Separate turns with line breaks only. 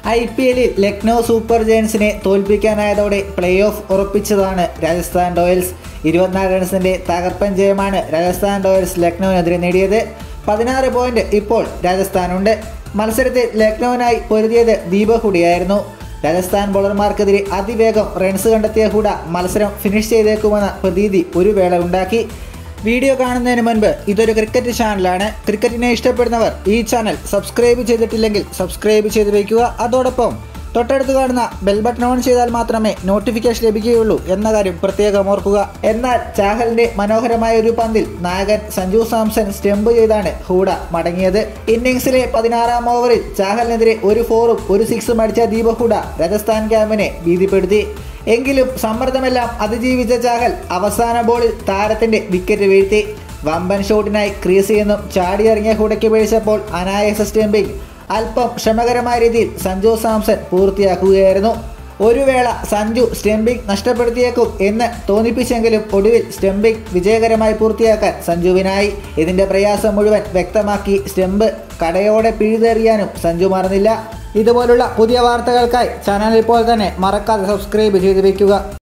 I P എല്ലിൽ Lucknow super ജയൻസിനെ തോൽപ്പിക്കാനായതോടെ പ്ലേ ഓഫ് ഉറപ്പിച്ചതാണ് രാജസ്ഥാൻ റോയൽസ് ഇരുപത്തിനാല് റൺസിന്റെ തകർപ്പൻ ജയമാണ് രാജസ്ഥാൻ റോയൽസ് ലക്നൌവിനെതിരെ നേടിയത് പതിനാറ് പോയിന്റ് ഇപ്പോൾ രാജസ്ഥാനുണ്ട് മത്സരത്തിൽ ലക്നൌവിനായി പൊരുതിയത് ദീപക് ഹുഡയായിരുന്നു രാജസ്ഥാൻ ബോളർമാർക്കെതിരെ അതിവേഗം റൺസ് കണ്ടെത്തിയ ഹുഡ മത്സരം ഫിനിഷ് ചെയ്തേക്കുമെന്ന പ്രതീതി ഒരു വേള ഉണ്ടാക്കി വീഡിയോ കാണുന്നതിന് മുൻപ് ഇതൊരു ക്രിക്കറ്റ് ചാനലാണ് ക്രിക്കറ്റിനെ ഇഷ്ടപ്പെടുന്നവർ ഈ ചാനൽ സബ്സ്ക്രൈബ് ചെയ്തിട്ടില്ലെങ്കിൽ സബ്സ്ക്രൈബ് ചെയ്ത് വയ്ക്കുക അതോടൊപ്പം തൊട്ടടുത്ത് കാണുന്ന ബെൽ ബട്ടൺ ഓൺ ചെയ്താൽ മാത്രമേ നോട്ടിഫിക്കേഷൻ ലഭിക്കുകയുള്ളൂ എന്ന കാര്യം പ്രത്യേകം ഓർക്കുക എന്നാൽ ചാഹലിന്റെ മനോഹരമായ ഒരു പന്തിൽ നായകൻ സഞ്ജു സാംസൺ സ്റ്റംപ് ചെയ്താണ് ഹൂഡ മടങ്ങിയത് ഇന്നിംഗ്സിലെ പതിനാറാം ഓവറിൽ ചാഹലിനെതിരെ ഒരു ഫോറും ഒരു സിക്സും അടിച്ച ദീപക് ഹൂഡ രാജസ്ഥാൻ ക്യാമ്പിനെ ഭീതിപ്പെടുത്തി എങ്കിലും സമ്മർദ്ദമെല്ലാം അതിജീവിച്ച ചാഹൽ അവസാന ബോളിൽ താരത്തിന്റെ വിക്കറ്റ് വീഴ്ത്തി വമ്പൻ ഷോട്ടിനായി ക്രീസിൽ നിന്നും ചാടിയിറങ്ങിയ ഹുഡയ്ക്ക് വീഴ്ചപ്പോൾ അനായാസ സ്റ്റംപിംഗ് അല്പം ക്ഷമകരമായ രീതിയിൽ സഞ്ജു സാംസൺ പൂർത്തിയാക്കുകയായിരുന്നു ഒരു വേള സഞ്ജു സ്റ്റംപിംഗ് നഷ്ടപ്പെടുത്തിയേക്കും എന്ന് തോന്നിപ്പിച്ചെങ്കിലും ഒടുവിൽ സ്റ്റംപിംഗ് വിജയകരമായി പൂർത്തിയാക്കാൻ സഞ്ജുവിനായി ഇതിന്റെ പ്രയാസം മുഴുവൻ വ്യക്തമാക്കി സ്റ്റംപ് കടയോടെ പിഴുതെറിയാനും സഞ്ജു മറന്നില്ല ഇതുപോലുള്ള പുതിയ വാർത്തകൾക്കായി ചാനൽ ഇപ്പോൾ തന്നെ മറക്കാതെ സബ്സ്ക്രൈബ് ചെയ്ത് വയ്ക്കുക